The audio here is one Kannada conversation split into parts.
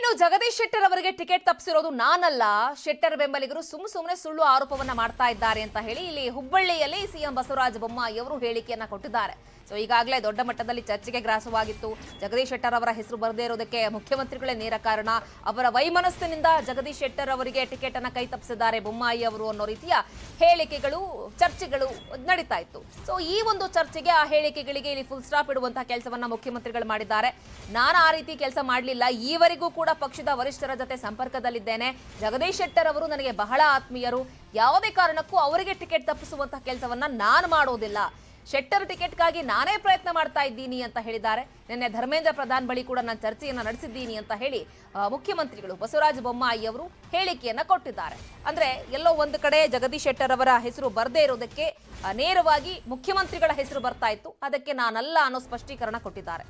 ಇನ್ನು ಜಗದೀಶ್ ಶೆಟ್ಟರ್ ಅವರಿಗೆ ಟಿಕೆಟ್ ತಪ್ಪಿಸಿರೋದು ನಾನಲ್ಲ ಶೆಟ್ಟರ್ ಬೆಂಬಲಿಗರು ಸುಮ್ ಸುಮ್ಮನೆ ಸುಳ್ಳು ಆರೋಪವನ್ನ ಮಾಡ್ತಾ ಇದ್ದಾರೆ ಅಂತ ಹೇಳಿ ಇಲ್ಲಿ ಹುಬ್ಬಳ್ಳಿಯಲ್ಲಿ ಸಿಎಂ ಬಸವರಾಜ ಬೊಮ್ಮಾಯಿ ಅವರು ಹೇಳಿಕೆಯನ್ನ ಕೊಟ್ಟಿದ್ದಾರೆ ಸೊ ಈಗಾಗಲೇ ದೊಡ್ಡ ಮಟ್ಟದಲ್ಲಿ ಚರ್ಚೆಗೆ ಗ್ರಾಸವಾಗಿತ್ತು ಜಗದೀಶ್ ಶೆಟ್ಟರ್ ಅವರ ಹೆಸರು ಬರದೇ ಇರೋದಕ್ಕೆ ಮುಖ್ಯಮಂತ್ರಿಗಳೇ ನೇರ ಕಾರಣ ಅವರ ವೈಮನಸ್ಸಿನಿಂದ ಜಗದೀಶ್ ಶೆಟ್ಟರ್ ಅವರಿಗೆ ಟಿಕೆಟ್ ಅನ್ನ ಕೈ ತಪ್ಪಿಸಿದ್ದಾರೆ ಬೊಮ್ಮಾಯಿ ಅವರು ಅನ್ನೋ ರೀತಿಯ ಹೇಳಿಕೆಗಳು ಚರ್ಚೆಗಳು ನಡೀತಾ ಇತ್ತು ಸೊ ಈ ಒಂದು ಚರ್ಚೆಗೆ ಆ ಹೇಳಿಕೆಗಳಿಗೆ ಇಲ್ಲಿ ಫುಲ್ ಸ್ಟಾಪ್ ಇಡುವಂತಹ ಕೆಲಸವನ್ನ ಮುಖ್ಯಮಂತ್ರಿಗಳು ಮಾಡಿದ್ದಾರೆ ನಾನು ಆ ರೀತಿ ಕೆಲಸ ಮಾಡಲಿಲ್ಲ ಈವರೆಗೂ ಕೂಡ ಪಕ್ಷದ ವರಿಷ್ಠರ ಜೊತೆ ಸಂಪರ್ಕದಲ್ಲಿದ್ದೇನೆ ಜಗದೀಶ್ ಶೆಟ್ಟರ್ ಅವರು ನನಗೆ ಬಹಳ ಆತ್ಮೀಯರು ಯಾವುದೇ ಕಾರಣಕ್ಕೂ ಅವರಿಗೆ ಟಿಕೆಟ್ ತಪ್ಪಿಸುವಂತಹ ಕೆಲಸವನ್ನ ನಾನು ಮಾಡೋದಿಲ್ಲ ಶೆಟ್ಟರ್ ಟಿಕೆಟ್ಗಾಗಿ ನಾನೇ ಪ್ರಯತ್ನ ಮಾಡ್ತಾ ಇದ್ದೀನಿ ಅಂತ ಹೇಳಿದ್ದಾರೆ ನಿನ್ನೆ ಧರ್ಮೇಂದ್ರ ಪ್ರಧಾನ್ ಬಳಿ ಕೂಡ ನಾನು ಚರ್ಚೆಯನ್ನ ನಡೆಸಿದ್ದೀನಿ ಅಂತ ಹೇಳಿ ಆ, ಮುಖ್ಯಮಂತ್ರಿಗಳು ಬಸವರಾಜ ಬೊಮ್ಮಾಯಿ ಅವರು ಹೇಳಿಕೆಯನ್ನ ಕೊಟ್ಟಿದ್ದಾರೆ ಅಂದ್ರೆ ಎಲ್ಲೋ ಒಂದು ಕಡೆ ಜಗದೀಶ್ ಶೆಟ್ಟರ್ ಅವರ ಹೆಸರು ಬರದೇ ಇರೋದಕ್ಕೆ ಆ, ನೇರವಾಗಿ ಮುಖ್ಯಮಂತ್ರಿಗಳ ಹೆಸರು ಬರ್ತಾ ಇತ್ತು ಅದಕ್ಕೆ ನಾನಲ್ಲ ಅನ್ನೋ ಸ್ಪಷ್ಟೀಕರಣ ಕೊಟ್ಟಿದ್ದಾರೆ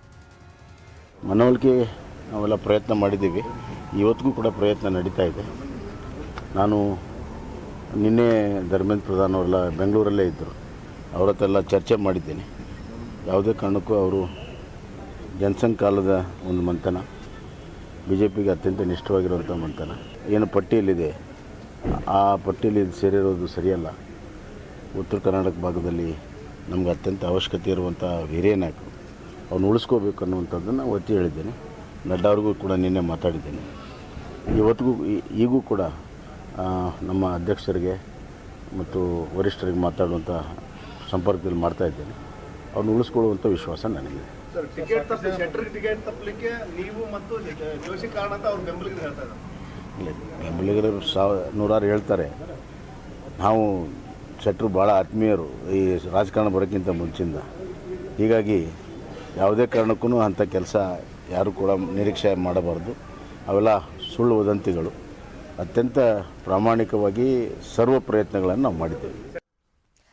ಮನವೊಲಿಕೆ ನಾವೆಲ್ಲ ಪ್ರಯತ್ನ ಮಾಡಿದ್ದೀವಿ ಇವತ್ತಿಗೂ ಕೂಡ ಪ್ರಯತ್ನ ನಡೀತಾ ಇದೆ ನಾನು ನಿನ್ನೆ ಧರ್ಮೇಂದ್ರ ಪ್ರಧಾನ್ ಅವರೆಲ್ಲ ಬೆಂಗಳೂರಲ್ಲೇ ಇದ್ದರು ಅವ್ರ ಹತ್ರ ಎಲ್ಲ ಚರ್ಚೆ ಮಾಡಿದ್ದೇನೆ ಯಾವುದೇ ಕಾರಣಕ್ಕೂ ಅವರು ಜನಸಂಘ ಕಾಲದ ಒಂದು ಮಂಥನ ಬಿ ಜೆ ಪಿಗೆ ಅತ್ಯಂತ ನಿಷ್ಠವಾಗಿರುವಂಥ ಮಂಥನ ಏನು ಪಟ್ಟಿಯಲ್ಲಿದೆ ಆ ಪಟ್ಟಿಯಲ್ಲಿ ಇದು ಸೇರಿರೋದು ಸರಿಯಲ್ಲ ಉತ್ತರ ಕರ್ನಾಟಕ ಭಾಗದಲ್ಲಿ ನಮ್ಗೆ ಅತ್ಯಂತ ಅವಶ್ಯಕತೆ ಇರುವಂಥ ಹಿರಿಯ ನಾಯಕರು ಅವ್ನು ಉಳಿಸ್ಕೋಬೇಕು ಅನ್ನುವಂಥದ್ದನ್ನು ಒತ್ತಿ ಹೇಳಿದ್ದೇನೆ ನಡ್ಡಾ ಅವ್ರಿಗೂ ಕೂಡ ನಿನ್ನೆ ಮಾತಾಡಿದ್ದೇನೆ ಇವತ್ತಿಗೂ ಈ- ಈಗೂ ಕೂಡ ಆ, ನಮ್ಮ ಅಧ್ಯಕ್ಷರಿಗೆ ಮತ್ತು ವರಿಷ್ಠರಿಗೆ ಮಾತಾಡುವಂಥ ಸಂಪರ್ಕದಲ್ಲಿ ಮಾಡ್ತಾ ಇದ್ದೇನೆ ಅವ್ರನ್ನ ಉಳಿಸ್ಕೊಳ್ಳುವಂಥ ವಿಶ್ವಾಸ ನನಗಿದೆ ಸರ್ ಟಿಕೆಟ್ ತಪ್ಪಿ ಶೆಟ್ಟರ್ ಟಿಕೆಟ್ ತಪ್ಪಲಿಕ್ಕೆ ನೀವು ಮತ್ತು ಜೋಶಿ ಕಾರಣ ಅಂತ ಅವ್ರ ಬೆಂಬಲಿಗರು ಹೇಳ್ತಾ ಇದ್ದಾರೆ ಇಲ್ಲ ಬೆಂಬಲಿಗರು ಸಾವ ನೂರಾರು ಹೇಳ್ತಾರೆ ನಾವು ಶೆಟ್ರು ಭಾಳ ಆತ್ಮೀಯರು ಈ ರಾಜಕಾರಣ ಬರೋಕ್ಕಿಂತ ಮುಂಚಿಂದ ಹೀಗಾಗಿ ಯಾವುದೇ ಕಾರಣಕ್ಕೂ ಅಂಥ ಕೆಲಸ ಯಾರು ಕೂಡ ನಿರೀಕ್ಷೆ ಮಾಡಬಾರ್ದು ಅವೆಲ್ಲ ಸುಳ್ಳು ವದಂತಿಗಳು ಅತ್ಯಂತ ಪ್ರಾಮಾಣಿಕವಾಗಿ ಸರ್ವ ಪ್ರಯತ್ನಗಳನ್ನು ನಾವು ಮಾಡಿದ್ದೇವೆ